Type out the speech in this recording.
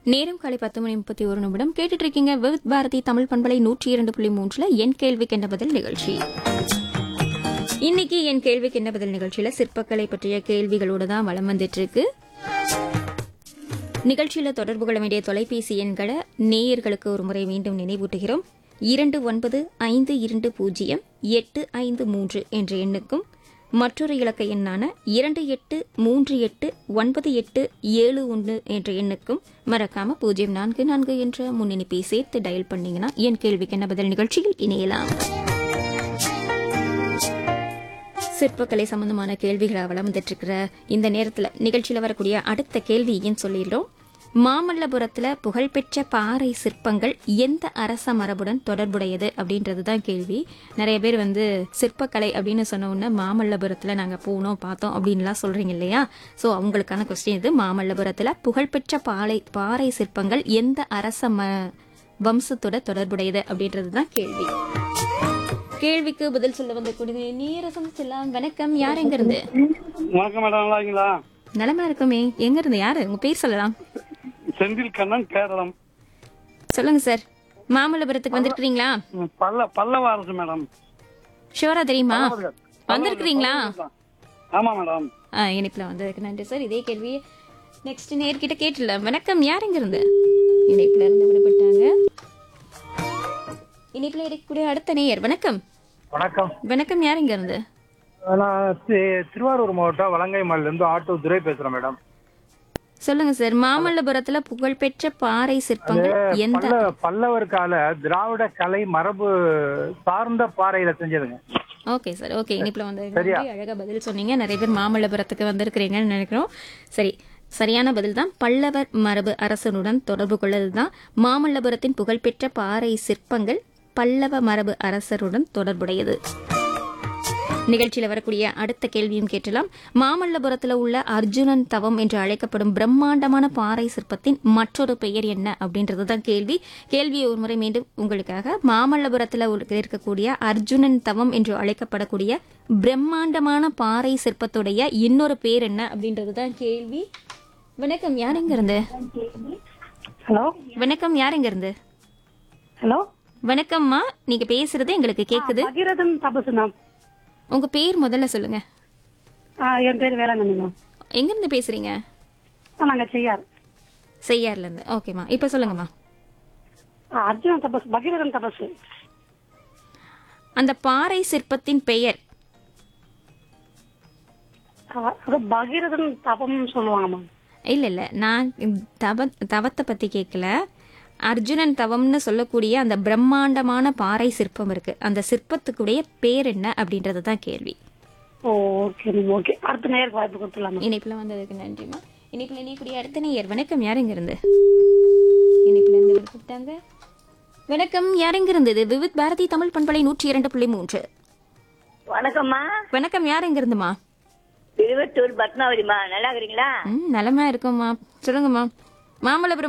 நேரம் காலை பத்து மணி முப்பத்தி ஒரு நிமிடம் கேட்டுட்டு இருக்கீங்க வித் பாரதி தமிழ் பண்பலை நூற்றி இரண்டு புள்ளி மூன்றுல என் கேள்விக்கு என்ன பதில் நிகழ்ச்சி இன்னைக்கு என் கேள்விக்கு என்ன பதில் நிகழ்ச்சியில சிற்பக்கலை பற்றிய கேள்விகளோடு தான் வளம் வந்துட்டு இருக்கு நிகழ்ச்சியில தொடர்பு கொள்ள வேண்டிய தொலைபேசி எண்களை நேயர்களுக்கு ஒரு முறை மீண்டும் நினைவூட்டுகிறோம் இரண்டு ஒன்பது ஐந்து இரண்டு பூஜ்ஜியம் எட்டு ஐந்து மூன்று என்ற எண்ணுக்கும் மற்றொரு இலக்க எண்ணான இரண்டு எட்டு மூன்று எட்டு ஒன்பது எட்டு ஏழு ஒன்று என்ற எண்ணுக்கும் மறக்காம பூஜ்ஜியம் நான்கு நான்கு என்ற முன்னணிப்பை சேர்த்து டயல் பண்ணீங்கன்னா என் கேள்விக்கு என்ன பதில் நிகழ்ச்சியில் இணையலாம் சிற்பக்கலை சம்பந்தமான கேள்விகளை வளர்ந்துட்டு இருக்கிற இந்த நேரத்துல நிகழ்ச்சியில வரக்கூடிய அடுத்த கேள்வி ஏன் சொல்லிடுறோம் மாமல்லபுரத்துல புகழ்பெற்ற பாறை சிற்பங்கள் எந்த அரச மரபுடன் தொடர்புடையது அப்படின்றது தான் கேள்வி நிறைய பேர் வந்து சிற்பக்கலை அப்படின்னு சொன்ன உடனே மாமல்லபுரத்துல நாங்க போனோம் பார்த்தோம் அப்படின்லாம் சொல்றீங்க இல்லையா சோ அவங்களுக்கான கொஸ்டின் இது மாமல்லபுரத்துல புகழ்பெற்ற பாறை பாறை சிற்பங்கள் எந்த அரச ம வம்சத்தோட தொடர்புடையது அப்படின்றது தான் கேள்வி கேள்விக்கு பதில் சொல்ல வந்த குடி நீரசம் செல்லாம் வணக்கம் யார் எங்க இருந்து வணக்கம் மேடம் நல்லா இருக்கீங்களா நலமா இருக்குமே எங்க இருந்து யாரு உங்க பேர் சொல்லலாம் செந்தில் கண்ணன் கேரளம் சொல்லுங்க சார் மாமல்லபுரத்துக்கு வந்திருக்கிறீங்களா ம், பல்ல பல்லவ அரசு மேடம் ஷோரா தெரியுமா வந்திருக்கிறீங்களா ஆமா மேடம் ஆ, இணைப்புல வந்ததுக்கு நன்றி சார் இதே கேள்வி நெக்ஸ்ட் நேர்கிட்ட கேட்டுல வணக்கம் யார் எங்க இருந்து இணைப்புல இருந்து விடப்பட்டாங்க இணைப்புல இருக்கக்கூடிய அடுத்த நேயர் வணக்கம் வணக்கம் வணக்கம் யார் எங்க இருந்து நான் தி- திருவாரூர் மாவட்டம் வலங்கைமாலில இருந்து ஆட்டோ துரை பேசுறேன் மேடம் சொல்லுங்க சார் மாமல்லபுரத்துல புகழ்பெற்ற பாறை சிற்பங்கள் எந்த பல்ல பல்லவர் கால திராவிட கலை மரபு சார்ந்த பாறையில செஞ்சதுங்க ஓகே சார் ஓகே இனிப்புல வந்து நன்றி. அழகா பதில் சொன்னீங்க நிறைய பேர் மாமல்லபுரத்துக்கு வந்திருக்கிறீங்கன்னு நினைக்கிறோம் சரி சரியான பதில் தான் பல்லவர் மரபு அரசனுடன் தொடர்பு கொள்ளதுதான் மாமல்லபுரத்தின் புகழ்பெற்ற பாறை சிற்பங்கள் பல்லவ மரபு அரசருடன் தொடர்புடையது நிகழ்ச்சியில வரக்கூடிய அடுத்த கேள்வியும் கேட்டலாம் மாமல்லபுரத்துல உள்ள அர்ஜுனன் தவம் என்று அழைக்கப்படும் பிரம்மாண்டமான பாறை சிற்பத்தின் மற்றொரு பெயர் என்ன அப்படின்றது தான் கேள்வி கேள்வியை ஒரு முறை மீண்டும் உங்களுக்காக மாமல்லபுரத்துல உள்ள- இருக்கக்கூடிய அர்ஜுனன் தவம் என்று அழைக்கப்படக்கூடிய பிரம்மாண்டமான பாறை சிற்பத்துடைய இன்னொரு பேர் என்ன அப்படின்றது தான் கேள்வி வணக்கம் யார் எங்க இருந்து ஹலோ வணக்கம் யார் எங்க இருந்து ஹலோ வணக்கம்மா நீங்க பேசுறது எங்களுக்கு கேக்குது பகீரதன் தபசு மேம் உங்க பேர் முதல்ல சொல்லுங்க ஆ, என் பேர் வேளாங்கண்ணி மேம் எங்க இருந்து பேசுறீங்க ஆ, நாங்க செய்யார் செய்யார்ல இருந்து ஓகேம்மா இப்ப சொல்லுங்கம்மா ஆ, அர்ஜுனன் தபசு பகீரதன் தபசு அந்த பாறை சிற்பத்தின் பெயர் ஆ, அது பகீரதன் தபம் சொல்லுவாங்க மேம் இல்ல இல்ல நான் தவ தவத்தை பத்தி கேட்கல அர்ஜுனன் தவம்னு சொல்லக்கூடிய அந்த பிரம்மாண்டமான பாறை சிற்பம் இருக்கு அந்த சிற்பத்துக்குடைய பேர் என்ன அப்படின்றது தான் கேள்வி ஓ ஓகே மேம் ஓகே அடுத்த நேருக்கு வாய்ப்பு கொடுத்துடலாம் மேம் இணைப்புல வந்ததுக்கு நன்றிம்மா இணைப்புல இணையக்கூடிய அடுத்த நேயர் வணக்கம் யார் எங்க இருந்து இணைப்புல இருந்து கூப்பிட்டாங்க வணக்கம் யார் எங்க இருந்தது விவித் பாரதி தமிழ் பண்பலை நூற்றி இரண்டு புள்ளி மூன்று வணக்கம்மா வணக்கம் யார் எங்க இருந்துமா திருவட்டூர் பத்மாவதிமா நல்லா இருக்கிறீங்களா ம் நலமா இருக்கோம்மா சொல்லுங்கம்மா மாமல்லபுரம்